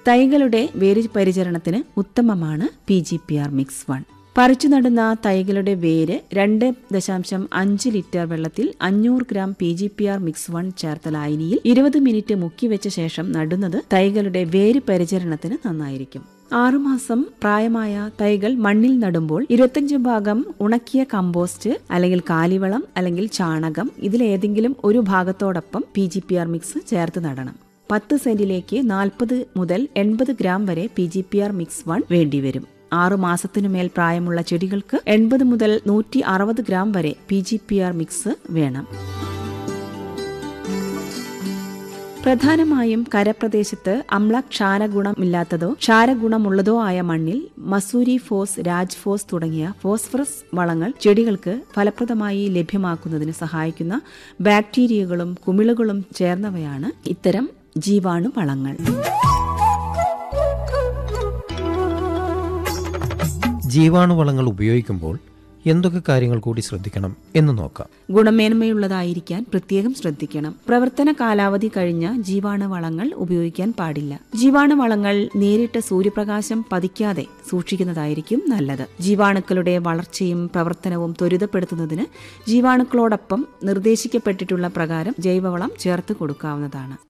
തൈകളുടെ വേര് പരിചരണത്തിന് ഉത്തമമാണ് P G P R mix one പറിച്ചു നടുന്ന തൈകളുടെ വേര് രണ്ട് ദശാംശം അഞ്ച് ലിറ്റർ വെള്ളത്തിൽ അഞ്ഞൂറ് gram P G P R mix one ചേർത്ത ലായനിയിൽ ഇരുപത് മിനിറ്റ് മുക്കിവെച്ച ശേഷം നടുന്നത് തൈകളുടെ വേര് പരിചരണത്തിന് നന്നായിരിക്കും ആറുമാസം പ്രായമായ തൈകൾ മണ്ണിൽ നടുമ്പോൾ ഇരുപത്തഞ്ച് ഭാഗം ഉണക്കിയ കമ്പോസ്റ്റ് അല്ലെങ്കിൽ കാലിവളം അല്ലെങ്കിൽ ചാണകം ഇതിലേതെങ്കിലും ഒരു ഭാഗത്തോടൊപ്പം P G P R mix ചേർത്ത് നടണം പത്ത് സെന്റിലേക്ക് നാൽപ്പത് മുതൽ എൺപത് ഗ്രാം വരെ P G P R mix one വേണ്ടിവരും ആറു മാസത്തിനുമേൽ പ്രായമുള്ള ചെടികൾക്ക് എൺപത് മുതൽ നൂറ്റി അറുപത് ഗ്രാം വരെ P G P R mix വേണം പ്രധാനമായും കരപ്രദേശത്ത് അമ്ല ക്ഷാരഗുണമില്ലാത്തതോ ക്ഷാരഗുണമുള്ളതോ ആയ മണ്ണിൽ മസൂരി ഫോസ് രാജ് ഫോസ് തുടങ്ങിയ ഫോസ്ഫറസ് വളങ്ങൾ ചെടികൾക്ക് ഫലപ്രദമായി ലഭ്യമാക്കുന്നതിന് സഹായിക്കുന്ന ബാക്ടീരിയകളും കുമിളുകളും ചേർന്നവയാണ് ഇത്തരം ജീവാണു വളങ്ങൾ ജീവാണുവളങ്ങൾ ഉപയോഗിക്കുമ്പോൾ എന്തൊക്കെ കാര്യങ്ങൾ കൂടി ശ്രദ്ധിക്കണം എന്ന് നോക്കാം ഗുണമേന്മയുള്ളതായിരിക്കാൻ പ്രത്യേകം ശ്രദ്ധിക്കണം പ്രവർത്തന കാലാവധി കഴിഞ്ഞ ജീവാണുവളങ്ങൾ ഉപയോഗിക്കാൻ പാടില്ല ജീവാണുവളങ്ങൾ നേരിട്ട് സൂര്യപ്രകാശം പതിക്കാതെ സൂക്ഷിക്കുന്നതായിരിക്കും നല്ലത് ജീവാണുക്കളുടെ വളർച്ചയും പ്രവർത്തനവും ത്വരിതപ്പെടുത്തുന്നതിന് ജീവാണുക്കളോടൊപ്പം നിർദ്ദേശിക്കപ്പെട്ടിട്ടുള്ള പ്രകാരം ജൈവവളം ചേർത്ത് കൊടുക്കാവുന്നതാണ്